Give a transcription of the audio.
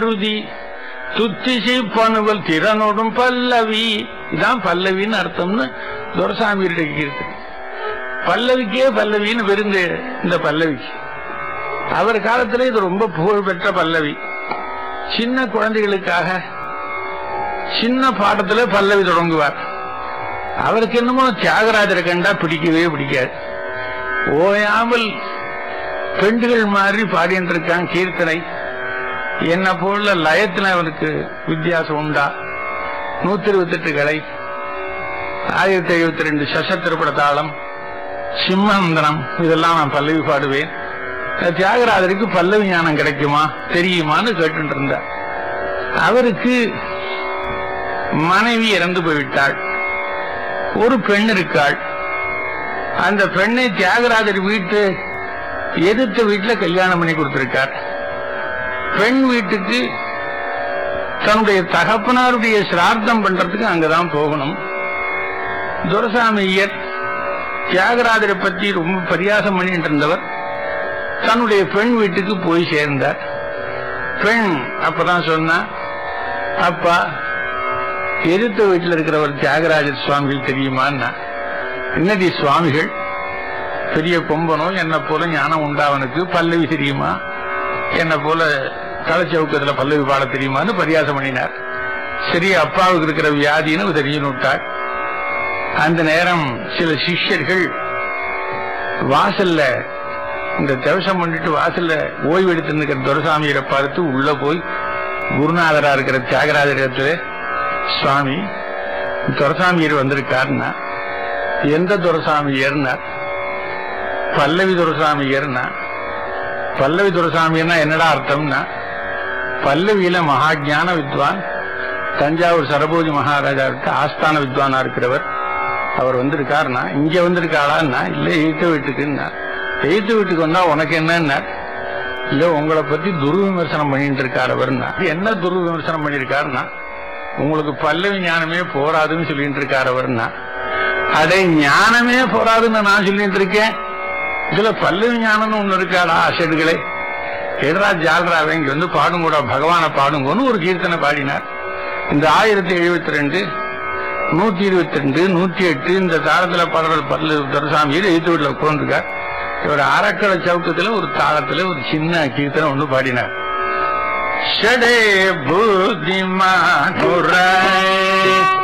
ஸ்ருதி துத்திசை பணுவல் திறனோடும் பல்லவி இதான் பல்லவின்னு அர்த்தம்னு துரசாமி இருக்கு பல்லவிக்கே பல்லவின்னு விருந்து இந்த பல்லவிக்கு அவர் காலத்துல இது ரொம்ப புகழ்பெற்ற பல்லவி சின்ன குழந்தைகளுக்காக சின்ன பாடத்துல பல்லவி தொடங்குவார் அவருக்கு என்னமோ தியாகராஜரை கண்டா பிடிக்கவே பிடிக்காது ஓயாமல் பெண்டுகள் மாதிரி பாடிட்டு இருக்கான் கீர்த்தனை என்ன போல லயத்துல அவனுக்கு வித்தியாசம் உண்டா நூத்தி இருபத்தி எட்டு கலை ஆயிரத்தி எழுபத்தி ரெண்டு சசத்திரப்பட தாளம் சிம்மந்தனம் இதெல்லாம் நான் பல்லவி பாடுவேன் தியாகராஜருக்கு பல்லவி ஞானம் கிடைக்குமா தெரியுமான்னு கேட்டு இருந்தார் அவருக்கு மனைவி இறந்து போய்விட்டாள் ஒரு பெண் இருக்காள் அந்த பெண்ணை தியாகராஜர் வீட்டு எதிர்த்த வீட்டுல கல்யாணம் பண்ணி கொடுத்திருக்கார் பெண் வீட்டுக்கு தன்னுடைய தகப்பனாருடைய சிரார்த்தம் பண்றதுக்கு அங்கதான் போகணும் துரசாமி ஐயர் தியாகராஜரை பத்தி ரொம்ப பரியாசம் பண்ணிட்டு இருந்தவர் தன்னுடைய பெண் வீட்டுக்கு போய் சேர்ந்தார் பெண் அப்பதான் சொன்னா அப்பா எதிர்த்த வீட்டில் இருக்கிறவர் தியாகராஜர் சுவாமிகள் தெரியுமான்னா என்னடி சுவாமிகள் பெரிய கொம்பனோ என்ன போல ஞானம் உண்டாவனுக்கு பல்லவி தெரியுமா என்ன போல களச்சவுக்கத்துல பல்லவி பாட தெரியுமான்னு பரியாசம் பண்ணினார் சரி அப்பாவுக்கு இருக்கிற வியாதின்னு தெரிஞ்சு விட்டார் அந்த நேரம் சில சிஷ்யர்கள் வாசல்ல இந்த தவசம் பண்ணிட்டு வாசல்ல ஓய்வு எடுத்து இருக்கிற துரசாமியரை பார்த்து உள்ள போய் குருநாதரா இருக்கிற தியாகராஜரத்துல சுவாமி துரசாமியர் வந்திருக்காருன்னா எந்த துரசாமியர்னா பல்லவி துரசாமியர்னா பல்லவி துரசாமியர்னா என்னடா அர்த்தம்னா பல்லவியில மகா ஞான வித்வான் தஞ்சாவூர் சரபோஜி மகாராஜாவுக்கு ஆஸ்தான வித்வானா இருக்கிறவர் அவர் வந்திருக்காருன்னா இங்க வந்திருக்காளான்னா இல்ல எய்த்த வீட்டுக்குன்னா எய்த்த வீட்டுக்கு வந்தா உனக்கு என்னன்னா இல்ல உங்களை பத்தி துர்விமர்சனம் பண்ணிட்டு இருக்காரு அவர்னா என்ன துர்விமர்சனம் பண்ணிருக்காருன்னா உங்களுக்கு பல்லவி ஞானமே போராதுன்னு சொல்லிட்டு இருக்காரு அவர்னா அடே ஞானமே போராதுன்னு நான் சொல்லிட்டு இருக்கேன் இதுல பல்லவி ஞானம்னு ஒண்ணு இருக்காடா ஆசிரியர்களே எதிரா ஜால்ராவே இங்க வந்து பாடுங்கூடா பகவான பாடுங்கன்னு ஒரு கீர்த்தனை பாடினார் இந்த ஆயிரத்தி எழுபத்தி ரெண்டு நூத்தி இருபத்தி ரெண்டு நூத்தி எட்டு இந்த தாளத்துல பாடுற பல்லு துரசாமியில் எழுத்து வீட்டுல உட்கார்ந்துருக்கார் இவர் அறக்கடை சவுக்கத்துல ஒரு தாளத்துல ஒரு சின்ன கீர்த்தனை ஒண்ணு பாடினார் ஷடே புத்திமா